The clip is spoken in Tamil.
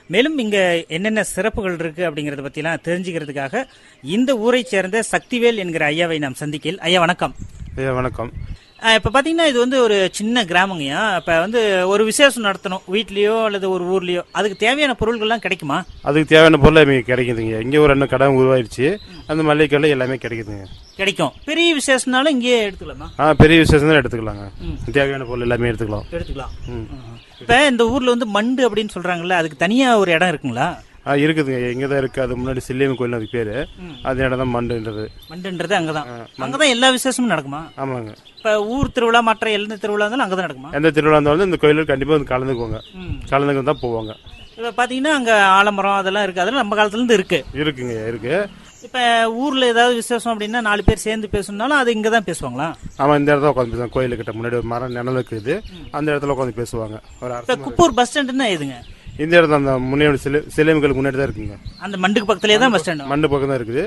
மேலும் இங்க என்னென்ன சிறப்புகள் இருக்கு அப்படிங்கறத பத்திலாம் தெரிஞ்சுக்கிறதுக்காக இந்த ஊரை சேர்ந்த சக்திவேல் என்கிற ஐயாவை நாம் சந்திக்கையில் ஐயா வணக்கம் ஐயா வணக்கம் அஹ் இப்ப பாத்தீங்கன்னா இது வந்து ஒரு சின்ன கிராமங்கய்யா இப்ப வந்து ஒரு விசேஷம் நடத்தணும் வீட்லயோ அல்லது ஒரு ஊர்லயோ அதுக்கு தேவையான பொருள்கள்லாம் கிடைக்குமா அதுக்கு தேவையான பொருள் இங்கே கிடைக்குதுங்க இங்கே ஒரு ரெண்டு கடை உருவாயிருச்சு அந்த மளிகை கடையில் எல்லாமே கிடைக்குதுங்க கிடைக்கும் பெரிய விசேஷம்னாலும் இங்கேயே எடுத்துக்கலாமா ஆ பெரிய விசேஷம் தான் எடுத்துக்கலாங்க தேவையான பொருள் எல்லாமே எடுத்துக்கலாம் எடுத்துக்கலாம் இப்ப இந்த ஊர்ல வந்து மண்டு அப்படின்னு சொல்றாங்கல்ல அதுக்கு தனியா ஒரு இடம் இருக்குங்களா ஆ இருக்குதுங்க இங்கே தான் இருக்குது அது முன்னாடி சில்லியம்மன் கோயில் அதுக்கு பேர் அது இடம் தான் மண்டுன்றது மண்டுன்றது அங்கதான் அங்கதான் எல்லா விசேஷமும் நடக்குமா ஆமாங்க இப்ப ஊர் திருவிழா மற்ற எந்த திருவிழா இருந்தாலும் அங்கதான் நடக்குமா எந்த திருவிழா இருந்தாலும் இந்த கோயிலில் கண்டிப்பாக வந்து கலந்துக்குவாங்க கலந்துக்கு தான் போவாங்க இப்ப பாத்தீங்கன்னா அங்க ஆலமரம் அதெல்லாம் இருக்கு அதெல்லாம் நம்ம காலத்துல இருந்து இருக்கு இருக்குங்க இருக்கு இப்ப ஊர்ல ஏதாவது விசேஷம் அப்படின்னா நாலு பேர் சேர்ந்து பேசணும்னாலும் அது இங்க தான் பேசுவாங்களா ஆமாம் இந்த இடத்துல உட்காந்து பேசுவாங்க கோயிலுக்கிட்ட முன்னாடி ஒரு மரம் நிழல் இருக்குது அந்த இடத்துல உட்காந்து பேசுவாங்க ஒரு அரச இப்ப குப்பூர் பஸ் ஸ்டாண்டுன்னா எதுங்க இந்த இடத்துல அந்த முன்னாடி சிலை சிலைமுகளுக்கு முன்னாடி தான் இருக்குங்க அந்த மண்டுக்கு பக்கத்துலயே தான் பஸ் ஸ்டாண்ட் மண்டு பக்கம் தான் இருக்குது